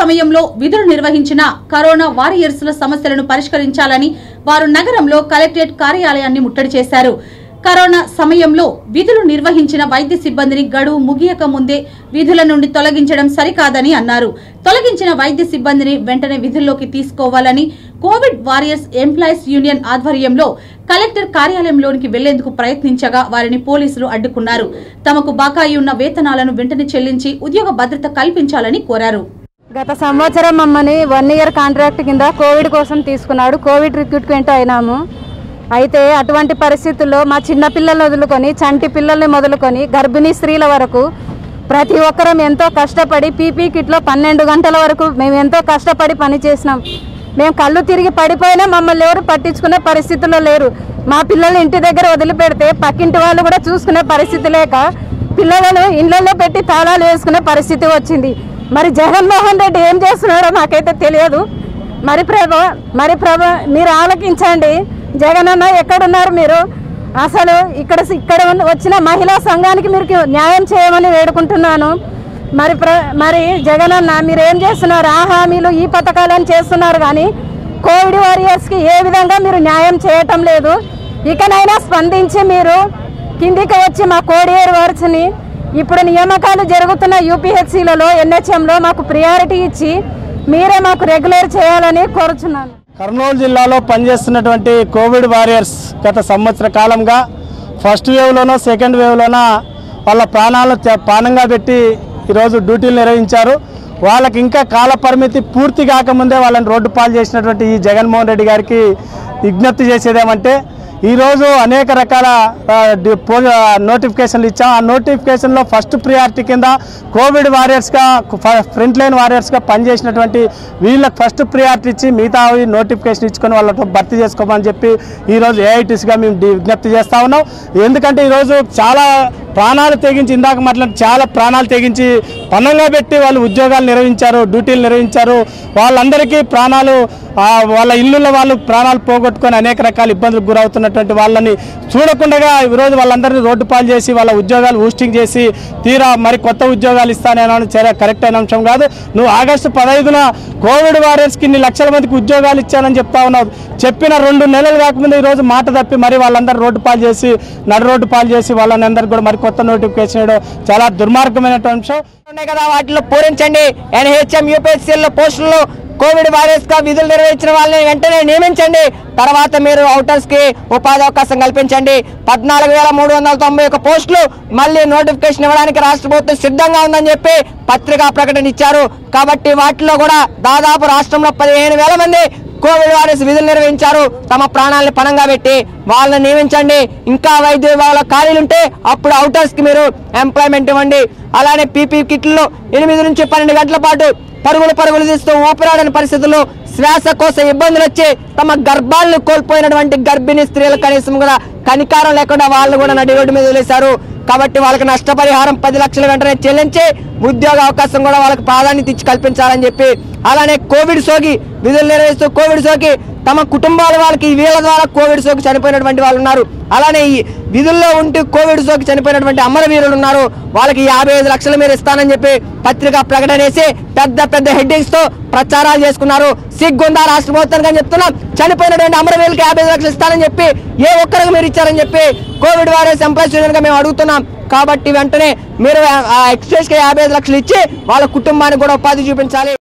సమయంలో విధులు నిర్వహించిన కరోనా వారియర్స్ల సమస్యలను పరిష్కరించాలని వారు నగరంలో కలెక్టరేట్ కార్యాలయాన్ని ముట్టడి చేశారు కరోనా సమయంలో విధులు నిర్వహించిన వైద్య సిబ్బందిని గడువు ముగియక ముందే విధుల నుండి తొలగించడం సరికాదని అన్నారు తొలగించిన వైద్య సిబ్బందిని వెంటనే విధుల్లోకి తీసుకోవాలని కోవిడ్ వారియర్స్ ఎంప్లాయీస్ యూనియన్ ఆధ్వర్యంలో కలెక్టర్ కార్యాలయంలోనికి వెళ్లేందుకు ప్రయత్నించగా వారిని పోలీసులు అడ్డుకున్నారు తమకు బకాయి ఉన్న వేతనాలను వెంటనే చెల్లించి ఉద్యోగ భద్రత కల్పించాలని కోరారు గత సంవత్సరం మమ్మల్ని వన్ ఇయర్ కాంట్రాక్ట్ కింద కోవిడ్ కోసం తీసుకున్నాడు కోవిడ్ రిక్రూట్మెంట్ అయినాము అయితే అటువంటి పరిస్థితుల్లో మా చిన్న పిల్లల్ని వదులుకొని చంటి పిల్లల్ని మొదలుకొని గర్భిణీ స్త్రీల వరకు ప్రతి ఒక్కరం ఎంతో కష్టపడి పీపీ కిట్లో పన్నెండు గంటల వరకు మేము ఎంతో కష్టపడి పని చేసినాం మేము కళ్ళు తిరిగి పడిపోయినా మమ్మల్ని ఎవరు పట్టించుకునే పరిస్థితుల్లో లేరు మా పిల్లల్ని ఇంటి దగ్గర వదిలిపెడితే పక్కింటి వాళ్ళు కూడా చూసుకునే పరిస్థితి లేక పిల్లలను ఇళ్లలో పెట్టి తాళాలు వేసుకునే పరిస్థితి వచ్చింది మరి జగన్మోహన్ రెడ్డి ఏం చేస్తున్నాడో నాకైతే తెలియదు మరి ప్రభ మరి ప్రభ మీరు ఆలకించండి జగన్ అన్న ఎక్కడున్నారు మీరు అసలు ఇక్కడ ఇక్కడ ఉన్న- వచ్చిన మహిళా సంఘానికి మీరు న్యాయం చేయమని వేడుకుంటున్నాను మరి ప్ర మరి జగన్ అన్న మీరు ఏం చేస్తున్నారు ఆ హామీలు ఈ పథకాలను చేస్తున్నారు కానీ కోవిడ్ వారియర్స్కి ఏ విధంగా మీరు న్యాయం చేయటం లేదు ఇకనైనా స్పందించి మీరు కిందికి వచ్చి మా కోడియేరు వార్స్ని ఇప్పుడు నియామకాలు జరుగుతున్న యూపీహెచ్సిలలో ఎన్హెచ్ఎంలో మాకు ప్రియారిటీ ఇచ్చి మీరే మాకు రెగ్యులర్ చేయాలని కోరుచున్నాను కర్నూలు జిల్లాలో పనిచేస్తున్నటువంటి కోవిడ్ వారియర్స్ గత సంవత్సర కాలంగా ఫస్ట్ వేవ్లోనో సెకండ్ వేవ్లోనో వాళ్ళ ప్రాణాలను త్య- పానంగా పెట్టి ఈరోజు డ్యూటీలు నిర్వహించారు వాళ్ళకి ఇంకా కాల పరిమితి పూర్తి కాకముందే వాళ్ళని రోడ్డు పాలు చేసినటువంటి ఈ జగన్మోహన్ రెడ్డి గారికి విజ్ఞప్తి చేసేదేమంటే ఈరోజు అనేక రకాల ఆ, డి- పో నోటిఫికేషన్లు ఇచ్చాం ఆ నోటిఫికేషన్లో ఫస్ట్ ప్రియారిటీ కింద కోవిడ్ వారియర్స్గా ఫ్రంట్ లైన్ వారియర్స్గా పనిచేసినటువంటి వీళ్ళకి ఫస్ట్ ప్రియారిటీ ఇచ్చి మిగతా నోటిఫికేషన్ ఇచ్చుకొని వాళ్ళతో భర్తీ చేసుకోమని చెప్పి ఈరోజు ఏఐటీసీగా మేము డి- విజ్ఞప్తి చేస్తా ఉన్నాం ఎందుకంటే ఈరోజు చాలా ప్రాణాలు తెగించి ఇందాక మాట్లాడి చాలా ప్రాణాలు తెగించి పన్నంగా పెట్టి వాళ్ళు ఉద్యోగాలు నిర్వహించారు డ్యూటీలు నిర్వహించారు వాళ్ళందరికీ ప్రాణాలు ఆ, వాళ్ళ ఇల్లులో వాళ్ళు ప్రాణాలు పోగొట్టుకొని అనేక రకాల ఇబ్బందులకు గురవుతున్నటువంటి వాళ్ళని చూడకుండా ఈరోజు వాళ్ళందరినీ రోడ్డు పాలు చేసి వాళ్ళ ఉద్యోగాలు ఊస్టింగ్ చేసి తీరా మరి కొత్త ఉద్యోగాలు ఇస్తానని చర్య కరెక్ట్ అయిన అంశం కాదు నువ్వు ఆగస్టు పదహైదున కోవిడ్ వారియర్స్కి ఇన్ని లక్షల మందికి ఉద్యోగాలు ఇచ్చానని చెప్తా ఉన్నావు చెప్పిన రెండు నెలలు కాకముందు ఈరోజు మాట తప్పి మరి వాళ్ళందరూ రోడ్డు పాలు చేసి నడు రోడ్డు పాలు చేసి వాళ్ళని అందరికి కూడా మరి కొత్త నోటిఫికేషన్ ఇవ్వడం చాలా దుర్మార్గమైనటువంటి అంశం ఉన్నాయి కదా వాటిలో పూరించండి ఎన్హెచ్ఎం యూపీఎస్సీలో పోస్టులు కోవిడ్ వారియర్స్ గా విధులు నిర్వహించిన వాళ్ళని వెంటనే నియమించండి తర్వాత మీరు అవుటర్స్ కి ఉపాధి అవకాశం కల్పించండి పద్నాలుగు వేల మూడు వందల తొంభై ఒక పోస్టులు మళ్ళీ నోటిఫికేషన్ ఇవ్వడానికి రాష్ట్ర ప్రభుత్వం సిద్ధంగా ఉందని చెప్పి పత్రికా ప్రకటన ఇచ్చారు కాబట్టి వాటిలో కూడా దాదాపు రాష్ట్రంలో పదిహేను వేల మంది కోవిడ్ వారియర్స్ విధులు నిర్వహించారు తమ ప్రాణాలను పణంగా పెట్టి వాళ్ళని నియమించండి ఇంకా వైద్య విభాగంలో ఖాళీలు ఉంటే అప్పుడు అవుటర్స్ కి మీరు ఎంప్లాయ్మెంట్ ఇవ్వండి అలానే పీపీ కిట్లు ఎనిమిది నుంచి పన్నెండు గంటల పాటు పరుగులు పరుగులు తీస్తూ ఊపిరాడని పరిస్థితుల్లో శ్వాసకోశ ఇబ్బందులు వచ్చి తమ గర్భాలను కోల్పోయినటువంటి గర్భిణీ స్త్రీలు కనీసం కూడా కనికారం లేకుండా వాళ్ళు కూడా నడి రోడ్డు మీద వదిలేశారు కాబట్టి వాళ్ళకి నష్టపరిహారం పది లక్షల వెంటనే చెల్లించి ఉద్యోగ అవకాశం కూడా వాళ్ళకి ప్రాధాన్యత ఇచ్చి కల్పించాలని చెప్పి అలానే కోవిడ్ సోకి విధులు నిర్వహిస్తూ కోవిడ్ సోకి తమ కుటుంబాల వాళ్ళకి వీళ్ళ ద్వారా కోవిడ్ సోకి చనిపోయినటువంటి వాళ్ళు ఉన్నారు అలానే ఈ విధుల్లో ఉంటూ కోవిడ్ సోకి చనిపోయినటువంటి అమరవీరులు ఉన్నారు వాళ్ళకి యాభై ఐదు లక్షలు మీరు ఇస్తానని చెప్పి పత్రికా ప్రకటన వేసి పెద్ద పెద్ద హెడ్డింగ్స్ తో ప్రచారాలు చేసుకున్నారు సిగ్గుందా రాష్ట్ర ప్రభుత్వానికి అని చెప్తున్నాం చనిపోయినటువంటి అమరవీరులకి యాభై ఐదు లక్షలు ఇస్తానని చెప్పి ఏ ఒక్కరికి మీరు ఇచ్చారని చెప్పి కోవిడ్ వారియర్స్ ఎంప్లాయీస్ యూనియన్ గా మేము అడుగుతున్నాం కాబట్టి వెంటనే మీరు ఎక్స్ప్రెస్ కి యాభై ఐదు లక్షలు ఇచ్చి వాళ్ళ కుటుంబానికి కూడా ఉపాధి చూపించాలి